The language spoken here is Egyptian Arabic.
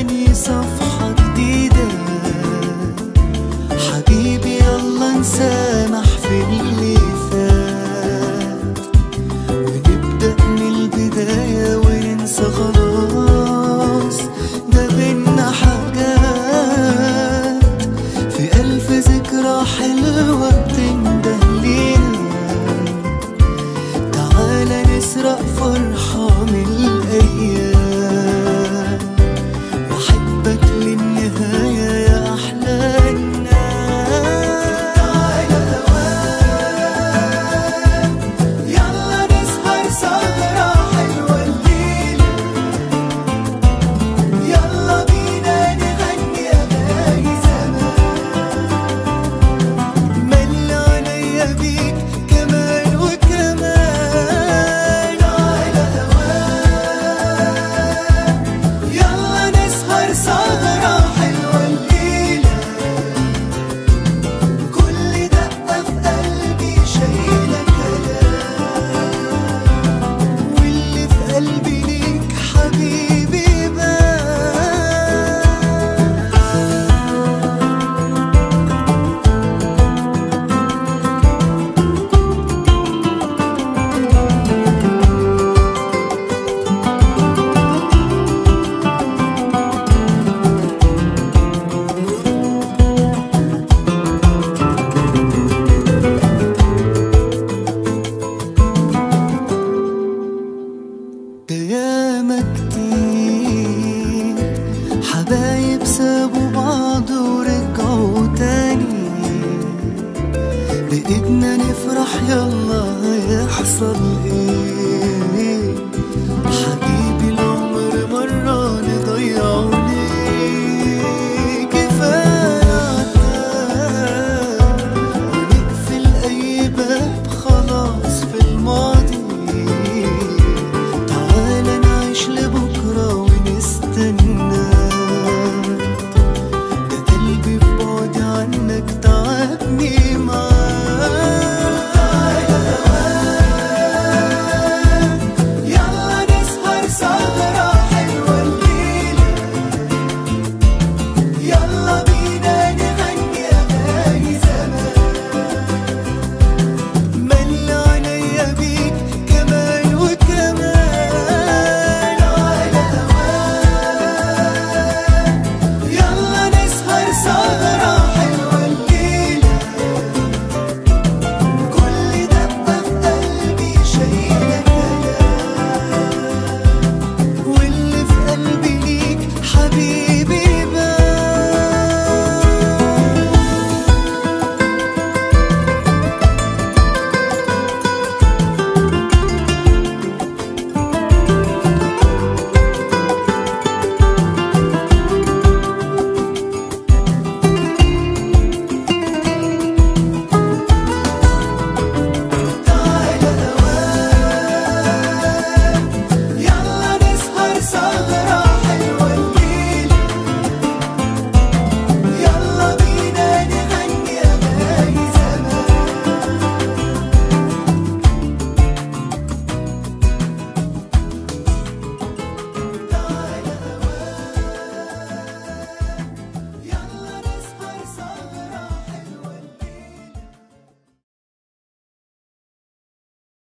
تاني صفحة جديدة حبيبي يلا نسامح في اللي فات ونبدأ من البداية وننسى خلاص ده بينا حاجات في ألف ذكرى حلوة بتنده لينا تعالى نسرق فرحة من الأيام وأحبك للنهاية يا أحلى الناس تعالى هواك يلا نسهر سهرة حلوة الليلة يلا بينا نغني أغاني زمان ملي عينيا بيك كمان وكمان على هواك يلا نسهر سهرة حلوة الليلة كل دقة في قلبي شايلة كلام واللي في قلبي ليك حبيبي بان ده ياما كتير حبايب سابوا بعض ورجعوا تاني بإيدنا نفرح يلا هيحصل